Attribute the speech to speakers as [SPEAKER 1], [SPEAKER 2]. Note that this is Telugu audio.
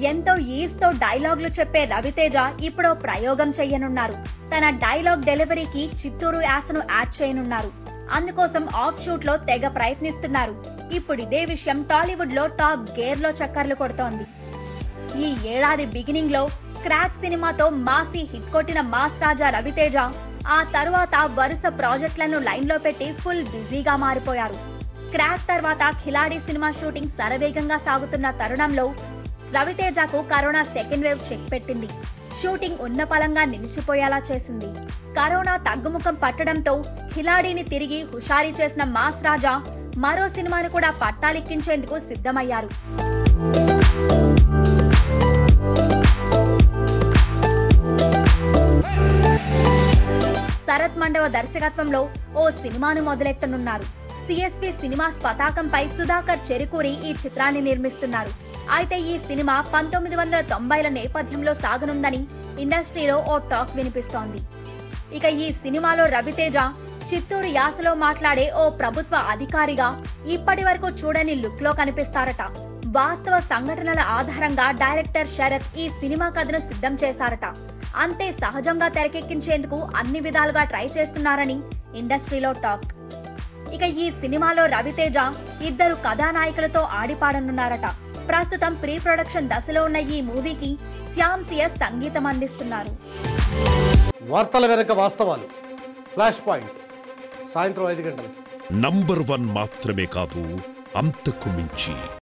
[SPEAKER 1] ఎంతో ఈస్తో డైలాగులు చెప్పే రవితేజ ఇప్పుడు ప్రయోగం చెయ్యనున్నారు తన డైలాగ్ డెలివరీకి చిత్తూరు యాసను యాడ్ చేయనున్నారు అందుకోసం ఆఫ్ షూట్ లో తెగ ప్రయత్నిస్తున్నారు ఇప్పుడు ఇదే విషయం టాలీవుడ్ లో టాప్ గేర్ లో చక్కర్లు కొడుతోంది ఈ ఏడాది బిగినింగ్ లో క్రాక్ సినిమాతో మాసి హిట్ కొట్టిన మాస్ రాజా రవితేజ ఆ తరువాత వరుస ప్రాజెక్టులను లైన్ లో పెట్టి ఫుల్ బిజీగా మారిపోయారు క్రాక్ తర్వాత ఖిలాడి సినిమా షూటింగ్ శరవేగంగా సాగుతున్న తరుణంలో రవితేజకు కరోనా సెకండ్ వేవ్ చెక్ పెట్టింది షూటింగ్ ఉన్న పలంగా నిలిచిపోయేలా చేసింది కరోనా తగ్గుముఖం పట్టడంతో ఖిలాడీని తిరిగి హుషారీ చేసిన మాస్ రాజా మరో సినిమాను కూడా పట్టాలెక్కించేందుకు సిద్ధమయ్యారు శరత్ మండవ దర్శకత్వంలో ఓ సినిమాను మొదలెట్టనున్నారు సిఎస్వి సినిమాస్ పతాకంపై సుధాకర్ చెరుకూరి ఈ చిత్రాన్ని నిర్మిస్తున్నారు అయితే ఈ సినిమా పంతొమ్మిది వందల తొంభైల నేపథ్యంలో సాగనుందని ఇండస్ట్రీలో ఓ టాక్ వినిపిస్తోంది ఇక ఈ సినిమాలో రవితేజ చిత్తూరు యాసలో మాట్లాడే ఓ ప్రభుత్వ అధికారిగా ఇప్పటి వరకు చూడని లుక్ లో కనిపిస్తారట వాస్తవ సంఘటనల ఆధారంగా డైరెక్టర్ శరత్ ఈ సినిమా కథను సిద్ధం చేశారట అంతే సహజంగా తెరకెక్కించేందుకు అన్ని విధాలుగా ట్రై చేస్తున్నారని ఇండస్ట్రీలో టాక్ ఇక ఈ సినిమాలో రవితేజ ఇద్దరు కథానాయకులతో ఆడిపాడనున్నారట ప్రస్తుతం ప్రీ ప్రొడక్షన్ దశలో ఉన్న ఈ మూవీకి శ్యామ్ సిఎస్ సంగీతం అందిస్తున్నారు
[SPEAKER 2] వార్తల వెనక వాస్తవాలు ఫ్లాష్ పాయింట్ సాయంత్రం ఐదు గంటలకు
[SPEAKER 3] నంబర్ వన్ మాత్రమే కాదు అంతకు మించి